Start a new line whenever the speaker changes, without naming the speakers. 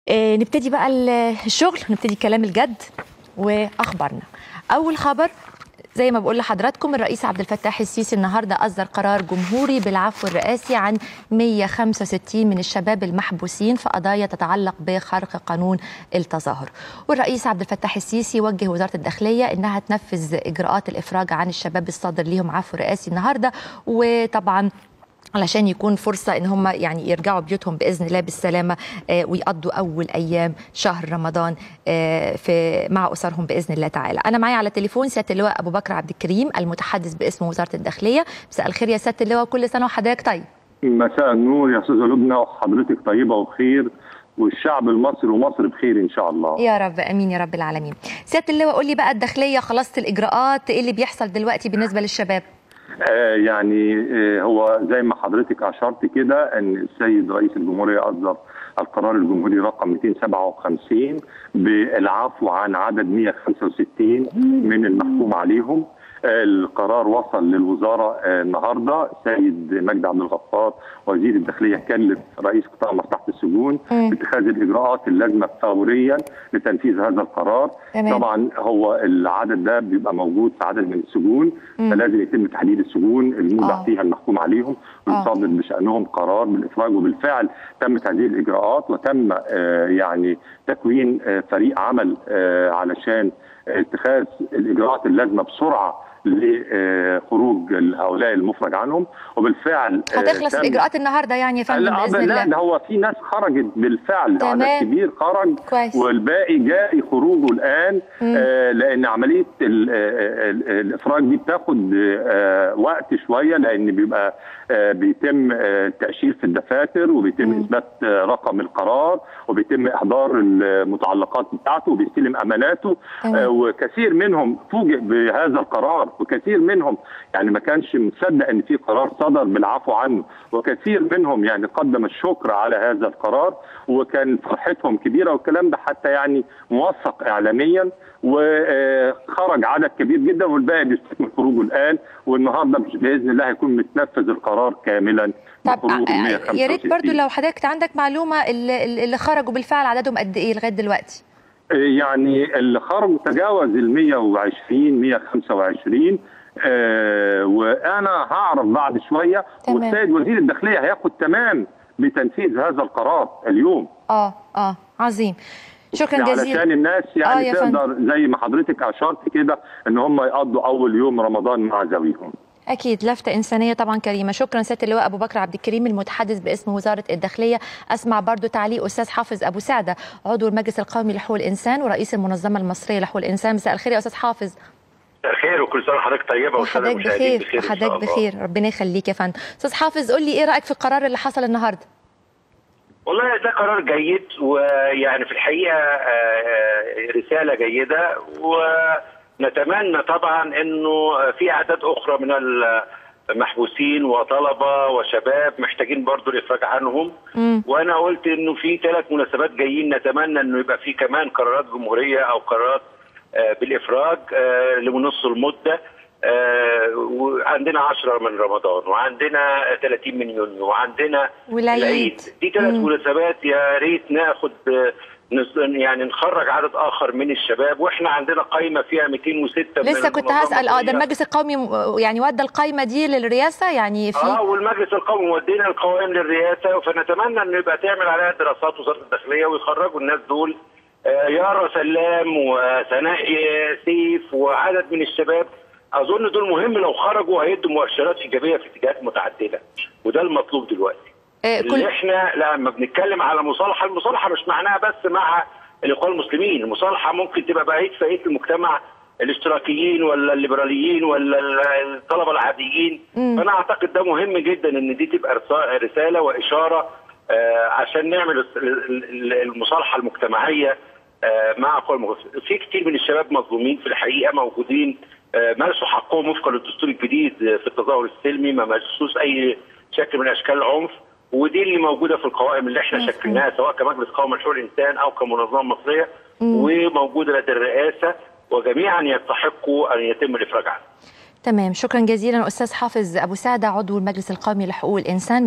آه، نبتدي بقى ال- الشغل نبتدي الكلام الجد واخبارنا اول خبر زي ما بقول لحضراتكم الرئيس عبد الفتاح السيسي النهارده اصدر قرار جمهوري بالعفو الرئاسي عن 165 من الشباب المحبوسين في قضايا تتعلق بخرق قانون التظاهر والرئيس عبد الفتاح السيسي وجه وزاره الداخليه انها تنفذ اجراءات الافراج عن الشباب الصادر ليهم عفو رئاسي النهارده وطبعا علشان يكون فرصة إن هم يعني يرجعوا بيوتهم بإذن الله بالسلامة آه، ويقضوا أول أيام شهر رمضان آه، في مع أسرهم بإذن الله تعالى أنا معي على التليفون سيادة اللواء أبو بكر عبد الكريم المتحدث باسم وزارة الداخلية مساء الخير يا سيادة اللواء كل سنة وحضرتك طيب
مساء النور يا استاذه لبنى وحضرتك طيبه وبخير والشعب المصري ومصر بخير ان شاء الله
يا رب امين يا رب العالمين سياده اللواء قول لي بقى الداخليه خلصت الاجراءات ايه اللي بيحصل دلوقتي بالنسبه للشباب
آه يعني آه هو زي ما حضرتك اشرت كده ان السيد رئيس الجمهوريه اصدر القرار الجمهوري رقم 257 بالعفو عن عدد 165 من المحكوم عليهم آه، القرار وصل للوزاره آه، النهارده السيد مجدي عبد الغفار وزير الداخليه كلف رئيس قطاع مصلحه السجون
مم.
باتخاذ الاجراءات اللازمه فوريا لتنفيذ هذا القرار
تمام.
طبعا هو العدد ده بيبقى موجود في عدد من السجون
مم.
فلازم يتم تحديد السجون المودع
آه.
فيها المحكوم عليهم ويصادر بشانهم قرار بالافراج وبالفعل تمت هذه الاجراءات وتم آه، يعني تكوين آه، فريق عمل آه، علشان اتخاذ الاجراءات اللازمه بسرعه لخروج هؤلاء المفرج عنهم وبالفعل آه،
هتخلص
تم-
الاجراءات النهارده يعني يا فندم
لا
باذن
لا
الله
ده هو في ناس خرجت بالفعل
تمام.
عدد كبير خرج
كويس.
والباقي جاري خروجه الان
مم.
آه لان عمليه ال- آه، ال- الافراج دي بتاخد آه وقت شويه لان بيبقى آه بيتم آه التاشير في الدفاتر وبيتم
مم.
اثبات آه رقم القرار وبيتم احضار المتعلقات بتاعته وبيستلم اماناته
تمام.
آه وكثير منهم فوجئ بهذا القرار وكثير منهم يعني ما كانش مصدق ان في قرار صدر بالعفو عنه وكثير منهم يعني قدم الشكر على هذا القرار وكان فرحتهم كبيره والكلام ده حتى يعني موثق اعلاميا وخرج عدد كبير جدا والباقي بيستكمل خروجه الان والنهارده باذن الله هيكون متنفذ القرار كاملا
طب
بخروج
آه،
ال
آه، يا ريت
165.
برضو لو حضرتك عندك معلومه اللي, اللي خرجوا بالفعل عددهم قد ايه لغايه دلوقتي
يعني اللي خرج تجاوز ال 120 125 آه وانا هعرف بعد شويه
تمام.
والسيد وزير الداخليه هياخد تمام بتنفيذ هذا القرار اليوم
اه اه عظيم شكرا
علشان
جزيلا
الناس
آه
يعني
يا
تقدر زي ما حضرتك اشرت كده ان هم يقضوا اول يوم رمضان مع ذويهم
اكيد لفته انسانيه طبعا كريمه شكرا سياده اللواء ابو بكر عبد الكريم المتحدث باسم وزاره الداخليه اسمع برضو تعليق استاذ حافظ ابو سعده عضو المجلس القومي لحقوق الانسان ورئيس المنظمه المصريه لحقوق الانسان مساء الخير يا استاذ حافظ
مساء الخير وكل سنه وحضرتك طيبه والساده
وحضرتك
المشاهدين
بخير
بخير إن شاء
وحضرتك
الله.
بخير ربنا يخليك يا فندم استاذ حافظ قول لي ايه رايك في القرار اللي حصل النهارده
والله ده قرار جيد ويعني في الحقيقه آه، رساله جيده ونتمنى طبعا انه في اعداد اخرى من المحبوسين وطلبه وشباب محتاجين برضو الافراج عنهم
مم.
وانا قلت انه في ثلاث مناسبات جايين نتمنى انه يبقى في كمان قرارات جمهوريه او قرارات آه، بالافراج آه، لنص المده آه، وعندنا 10 من رمضان وعندنا 30 من يونيو وعندنا
والعيد.
دي ثلاث
مم.
مناسبات يا ريت ناخد آه، نس- يعني نخرج عدد اخر من الشباب واحنا عندنا قائمه فيها 206 من
لسه كنت
المنظمة
هسال اه ده
المصرية.
المجلس القومي م- يعني ودى القايمه دي للرئاسه يعني
اه
في
والمجلس القومي ودينا القوائم للرئاسه فنتمنى انه يبقى تعمل عليها دراسات وزاره الداخليه ويخرجوا الناس دول آه، يارا سلام وسناء سيف وعدد من الشباب اظن دول مهم لو خرجوا هيدوا مؤشرات ايجابيه في اتجاهات متعدده وده المطلوب دلوقتي
آه
اللي
كل
احنا لما بنتكلم على مصالحه المصالحه مش معناها بس مع الاخوان المسلمين المصالحه ممكن تبقى بقيه فئه المجتمع الاشتراكيين ولا الليبراليين ولا ال- الطلبه العاديين
مم.
فانا اعتقد ده مهم جدا ان دي تبقى رسا- رساله واشاره آه، عشان نعمل الس- ال- ال- المصالحه المجتمعيه آه، مع اخوان المسلمين في كتير من الشباب مظلومين في الحقيقه موجودين آه، مارسوا حقهم وفقا للدستور الجديد آه، في التظاهر السلمي ما مارسوش اي شكل من اشكال العنف ودي اللي موجوده في القوائم اللي احنا
مفهوم.
شكلناها سواء كمجلس قومي لحقوق الانسان او كمنظمه مصريه وموجوده لدى الرئاسه وجميعا يستحقوا ان يتم الافراج عنهم
تمام شكرا جزيلا استاذ حافظ ابو سعده عضو المجلس القومي لحقوق الانسان